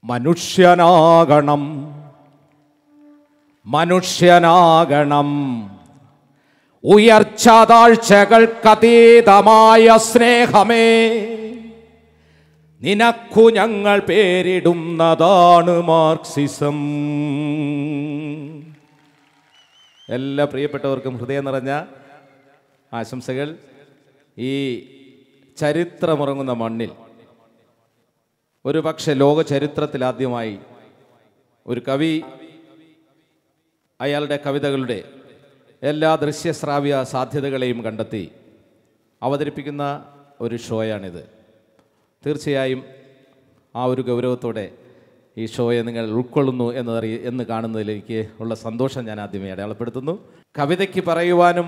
മനുഷ്യനാകണം മനുഷ്യനാകണം ഉയർച്ച താഴ്ചകൾക്കതീതമായ സ്നേഹമേ നിനക്കു ഞങ്ങൾ പേരിടുന്നതാണ് മാർക്സിസം എല്ലാ പ്രിയപ്പെട്ടവർക്കും ഹൃദയം നിറഞ്ഞ ആശംസകൾ ഈ ചരിത്രമുറങ്ങുന്ന മണ്ണിൽ ഒരു പക്ഷെ ലോക ചരിത്രത്തിൽ ആദ്യമായി ഒരു കവി അയാളുടെ കവിതകളുടെ എല്ലാ ദൃശ്യശ്രാവ്യ സാധ്യതകളെയും കണ്ടെത്തി അവതരിപ്പിക്കുന്ന ഒരു ഷോയാണിത് തീർച്ചയായും ആ ഒരു ഗൗരവത്തോടെ ഈ ഷോയെ നിങ്ങൾ ഉൾക്കൊള്ളുന്നു എന്നതറി എന്ന് കാണുന്നതിൽ എനിക്ക് ഉള്ള സന്തോഷം ഞാൻ ആദ്യമേ അടയാളപ്പെടുത്തുന്നു കവിതയ്ക്ക് പറയുവാനും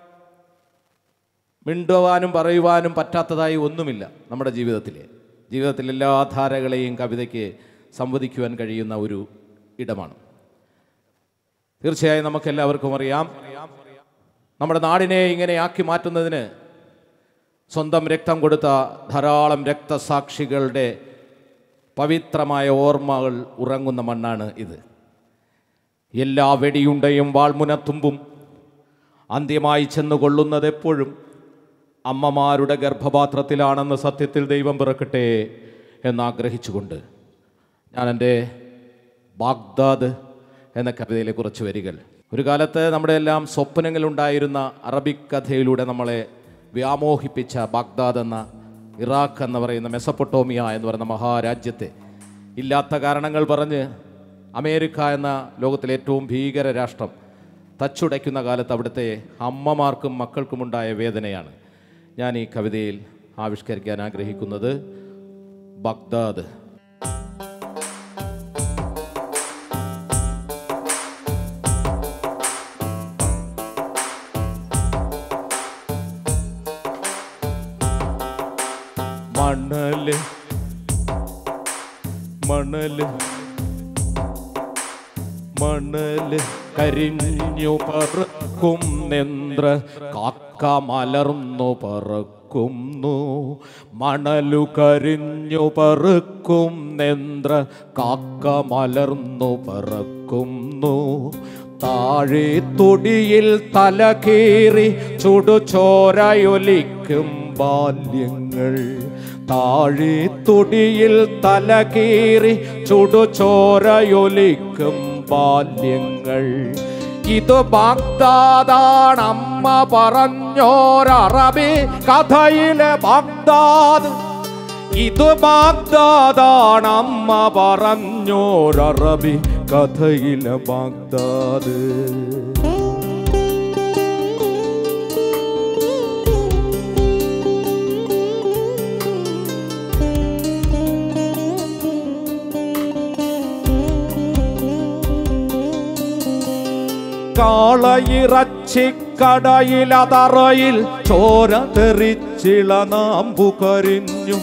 മിണ്ടുവാനും പറയുവാനും പറ്റാത്തതായി ഒന്നുമില്ല നമ്മുടെ ജീവിതത്തിൽ ജീവിതത്തിൽ എല്ലാ ധാരകളെയും കവിതയ്ക്ക് സംവദിക്കുവാൻ കഴിയുന്ന ഒരു ഇടമാണ് തീർച്ചയായും നമുക്കെല്ലാവർക്കും അറിയാം നമ്മുടെ നാടിനെ ഇങ്ങനെ ആക്കി മാറ്റുന്നതിന് സ്വന്തം രക്തം കൊടുത്ത ധാരാളം രക്തസാക്ഷികളുടെ പവിത്രമായ ഓർമ്മകൾ ഉറങ്ങുന്ന മണ്ണാണ് ഇത് എല്ലാ വെടിയുണ്ടയും വാൾമുനത്തുമ്പും അന്ത്യമായി ചെന്നു കൊള്ളുന്നത് എപ്പോഴും അമ്മമാരുടെ ഗർഭപാത്രത്തിലാണെന്ന് സത്യത്തിൽ ദൈവം പിറക്കട്ടെ എന്നാഗ്രഹിച്ചുകൊണ്ട് ഞാൻ എൻ്റെ ബാഗ്ദാദ് എന്ന കവിതയിലെ കുറച്ച് വരികൾ ഒരു കാലത്ത് നമ്മുടെ എല്ലാം സ്വപ്നങ്ങളുണ്ടായിരുന്ന അറബിക് കഥയിലൂടെ നമ്മളെ വ്യാമോഹിപ്പിച്ച ബാഗ്ദാദ് എന്ന ഇറാഖ് എന്ന് പറയുന്ന മെസപ്പൊട്ടോമിയ എന്ന് പറയുന്ന മഹാരാജ്യത്തെ ഇല്ലാത്ത കാരണങ്ങൾ പറഞ്ഞ് അമേരിക്ക എന്ന ലോകത്തിലെ ഏറ്റവും ഭീകര രാഷ്ട്രം തച്ചുടയ്ക്കുന്ന കാലത്ത് അവിടുത്തെ അമ്മമാർക്കും മക്കൾക്കുമുണ്ടായ വേദനയാണ് ഞാൻ ഈ കവിതയിൽ ആവിഷ്കരിക്കാൻ ആഗ്രഹിക്കുന്നത് ബഗ്ദാദ് മണല് മണല് മണല് കരിഞ്ഞു പറക്കും നെന്ത്ര കാക്ക മലർന്നു പറക്കുന്നു മണലു കരിഞ്ഞു പറക്കും നെന്ത്ര കാക്ക മലർന്നു പറക്കുന്നു താഴെ തൊടിയിൽ തലകീറി ചുടുചോരയൊലിക്കും ബാല്യങ്ങൾ താഴെ തൊടിയിൽ തലകീറി ചുടുചോരയൊലിക്കും ബാല്യങ്ങൾ ഇത് ബാഗ്ദാദാണ് അമ്മ പറഞ്ഞോരറബി കഥയിലെ ബാഗ്ദാദ് ഇത് ബാഗ്ദാദാണ് അമ്മ പറഞ്ഞോരറബി കഥയിലെ ബാഗ്ദാദ് കാളയിറച്ചിക്കടയിലതറയിൽ ചോര തെറിച്ചിള നാമ്പു കരിഞ്ഞു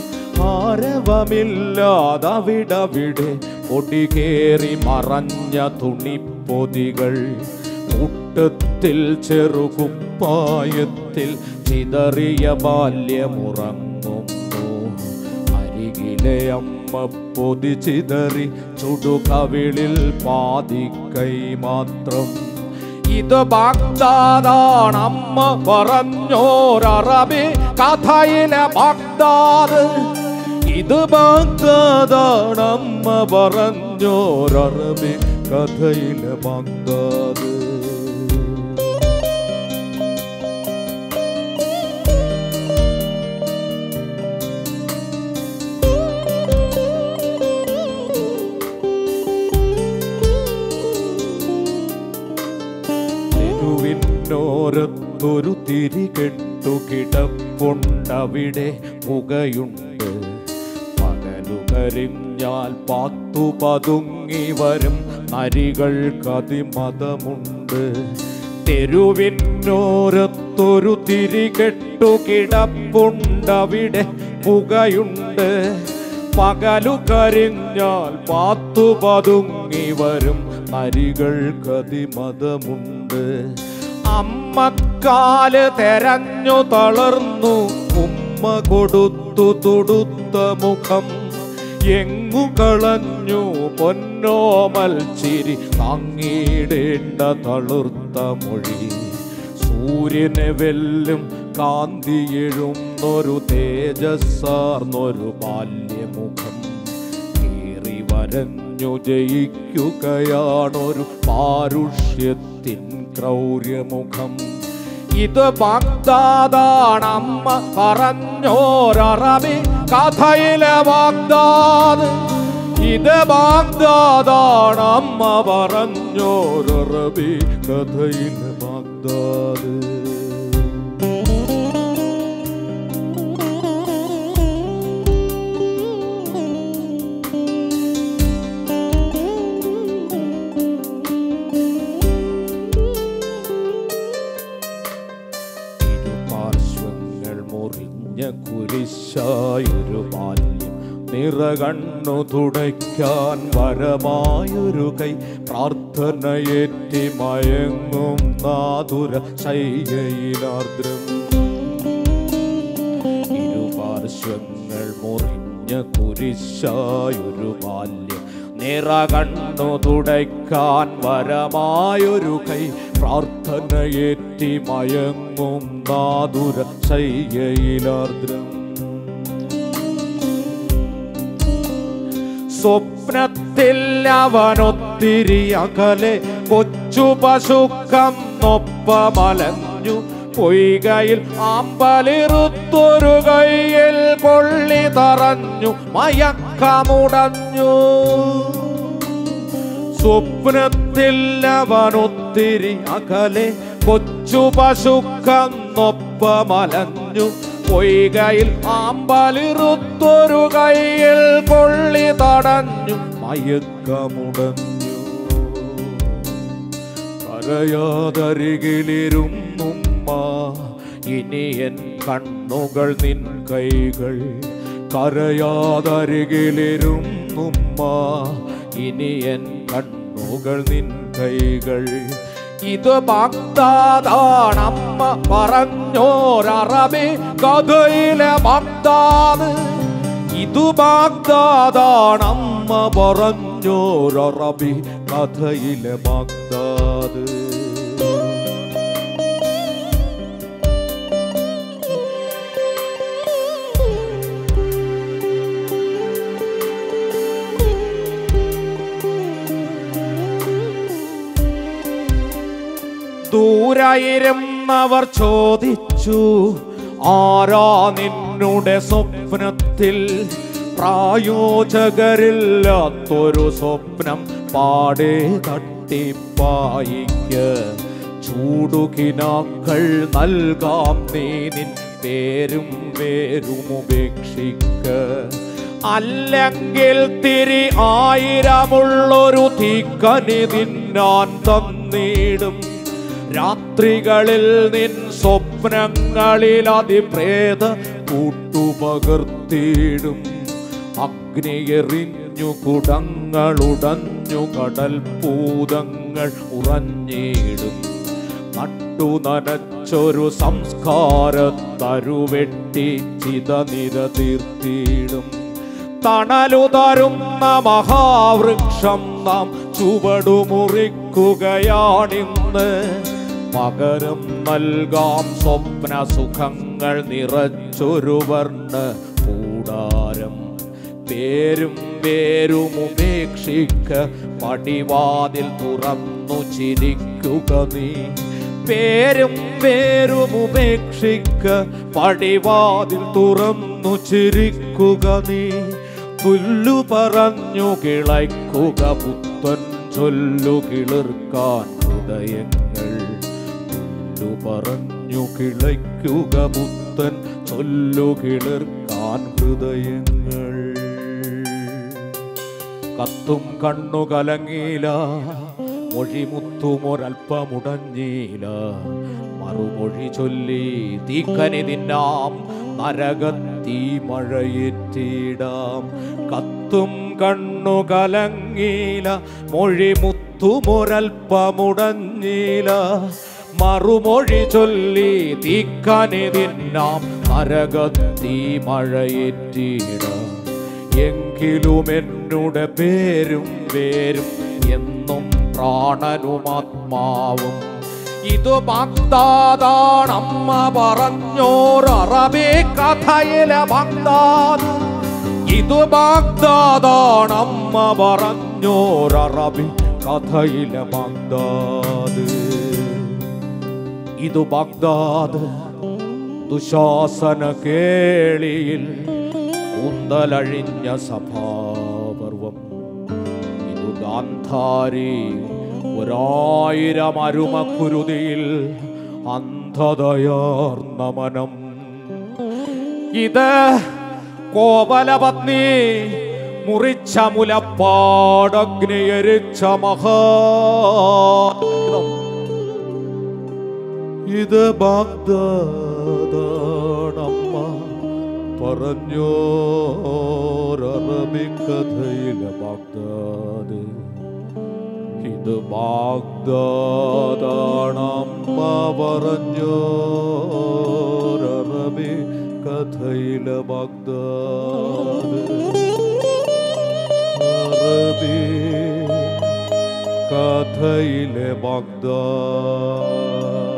ആരവമില്ലാതവിടവിടെ പൊടികേറി മറഞ്ഞ തുണിപ്പൊതികൾ കൂട്ടത്തിൽ ചെറുകുപ്പായത്തിൽ ചിതറിയ ബാല്യമുറങ്ങുന്നു അരികിലെ അമ്മ പൊതി ചിതറി ചുടുകവിളിൽ പാതിക്കൈ മാത്രം ഇത് ബാഗ്ദാദാണ് അമ്മ പറഞ്ഞോരറബി കഥയിലെ ബാഗ്ദാദ് ഇത് ബാഗ്ദാദാണ് അമ്മ പറഞ്ഞോരറബി കഥയിലെ ബാഗ്ദാദ് തെരുവിനോരത്തൊരു തിരികെട്ടു കിടപ്പുണ്ടവിടെ പുകയുണ്ട് പകലു കരിഞ്ഞാൽ പാത്തു പതുങ്ങി വരും നരികൾക്കതിമതമുണ്ട് തെരുവിനോരത്തൊരു തിരികെട്ടു കിടപ്പുണ്ടവിടെ പുകയുണ്ട് പകലു കരിഞ്ഞാൽ പാത്തു പതുങ്ങി വരും നരികൾക്കതിമതമുണ്ട് അമ്മക്കാല് തെരഞ്ഞു തളർന്നു ഉമ്മ കൊടുത്തു തൊടുത്ത മുഖം എങ്ങു കളഞ്ഞു പൊന്നോമൽ ചിരി താങ്ങിയിടേണ്ട തളുർത്ത മൊഴി സൂര്യനെ വെല്ലും കാന്തിയെഴുന്നൊരു തേജസ്സാർന്നൊരു ബാല്യമുഖം കീറി വരഞ്ഞു ജയിക്കുകയാണൊരു പാരുഷ്യത്തിൻ ക്രൗര്യമുഖം ഇത് ബാഗ്ദാദാണമ്മ പറഞ്ഞോരറബി കഥയിലെ ബാഗ്ദാദ് ഇത് ബാഗ്ദാദാണമ്മ പറഞ്ഞോരറബി കഥയിലെ ബാഗ്ദാദ് ഇരുപാർശ്വങ്ങൾ മുറിഞ്ഞ കുരിശായൊരു ബാല്യം നിറകണ്ണു തുടയ്ക്കാൻ വരമായൊരു കൈ പ്രാർത്ഥനയേറ്റി മയങ്ങും നാതുര ശൈകയിലാർദ്രം ഇരുപാർശ്വങ്ങൾ മുറിഞ്ഞ കുരിശായൊരു ബാല്യം നിറകണ്ണു തുടയ്ക്കാൻ വരമായൊരു കൈ പ്രാർത്ഥനയേറ്റി മയങ്ങും നാതുര ശയ്യയിലാർദ്രം സ്വപ്നത്തിൽ അവനൊത്തിരി അകലെ കൊച്ചു പശുക്കം നൊപ്പമലഞ്ഞു പൊയ്കയിൽ ആമ്പലിറുത്തൊരു കൈയിൽ കൊള്ളി തറഞ്ഞു മയക്കമുടഞ്ഞു സ്വപ്നത്തിൽ അവനൊത്തിരി അകലെ കൊച്ചു പശുക്കം നൊപ്പമലഞ്ഞു പൊയ്കയിൽ ആമ്പലിറുത്തൊരു കൈയിൽ കൊള്ളി തടഞ്ഞു മയക്കമുടഞ്ഞു കരയാതരികിലിരുന്നുമ്മ ഇനി എൻ കണ്ണുകൾ നിൻ കൈകൾ കരയാതരികിലിരുന്നുമ്മ ഇനി എൻ കണ്ണുകൾ നിൻ കൈകൾ ഇത് ബാഗ്ദാദാണമ്മ പറഞ്ഞോരറബി കഥയിലെ ബാഗ്ദാദ് ഇതു ബാഗ്ദാദാണമ്മ പറഞ്ഞോരറബി കഥയിലെ ബാഗ്ദാദ് ദൂരായിരുന്നവർ ചോദിച്ചു ആരാ നിന്നുടെ സ്വപ്നത്തിൽ പ്രായോജകരില്ലാത്തൊരു സ്വപ്നം പാടെ തട്ടിപ്പായിക്ക് ചൂടുകിനാക്കൾ നൽകാം നീ നിൻ പേരും പേരും ഉപേക്ഷിക്ക് അല്ലെങ്കിൽ തിരി ആയിരമുള്ളൊരു തീക്കനി തിന്നാൻ തന്നിടും രാത്രികളിൽ നിൻ സ്വപ്നങ്ങളിൽ അതിപ്രേത കൂട്ടുപകർത്തിയിടും അഗ്നിയെറിഞ്ഞു കുടങ്ങളുടഞ്ഞു കടൽ പൂതങ്ങൾ ഉറഞ്ഞിടും നട്ടു നനച്ചൊരു സംസ്കാരത്തരുവെട്ടി ചിതനിര തീർത്തിയിടും തണലു തരുന്ന മഹാവൃക്ഷം നാം ചുവടുമുറിക്കുകയാണിന്ന് പകരം നൽകാം സ്വപ്ന സുഖങ്ങൾ നിറച്ചൊരു വർണ്ണ കൂടാരം പേരും പേരും ഉപേക്ഷിക്ക പടിവാതിൽ തുറന്നു ചിരിക്കുക നീ പേരും പേരും ഉപേക്ഷിക്ക പടിവാതിൽ തുറന്നു ചിരിക്കുക നീ പുല്ലു പറഞ്ഞു കിളയ്ക്കുക പുത്തൻ ചൊല്ലു കിളിർക്കാൻ ഹൃദയങ്ങൾ പുല്ലു പറഞ്ഞു കിളയ്ക്കുക പുത്തൻ ചൊല്ലു കിളിർക്കാൻ ഹൃദയങ്ങൾ കത്തും കണ്ണു കലങ്ങീല മൊഴിമുത്തുമൊരൽപ്പമുടഞ്ഞീല മറുമൊഴി ചൊല്ലി തീക്കനി തിന്നാം നരകത്തീ മഴയേറ്റിടാം കത്തും കണ്ണു കലങ്ങീല മൊഴിമുത്തുമൊരൽപ്പമുടഞ്ഞീല മറുമൊഴി ചൊല്ലി തീക്കനി തിന്നാം നരകത്തീ മഴയേറ്റിടാം എങ്കിലും എന്നുടെ പേരും പേരും എന്നും പ്രാണനും ആത്മാവും ഇത് ബാഗ്ദാദാണമ്മ പറഞ്ഞോർ അറബി കഥയിലെ ബാഗ്ദാദ് ഇത് ബാഗ്ദാദാണമ്മ പറഞ്ഞോർ അറബി കഥയിലെ ബാഗ്ദാദ് ഇത് ബാഗ്ദാദ് ദുശാസന കേളിയിൽ കൂന്തലഴിഞ്ഞ സഭാപർവം ഇതു ഗാന്ധാരി ഒരായിരം അരുമക്കുരുതിയിൽ അന്ധതയാർന്ന മനം ഇത് കോവലപത്നി മുറിച്ച മുലപ്പാടഗ്നിയരിച്ച മഹാ ഇത് ബാഗ്ദാദാണമ്മ പറഞ്ഞോരറബിക്കഥയിലെ ബാഗ്ദാദ് ഇത് ബാഗ്ദാദാണമ്മ പറഞ്ഞോരറബി കഥയിലെ ബാഗ്ദാദ് അറബി കഥയിലെ ബാഗ്ദാദ്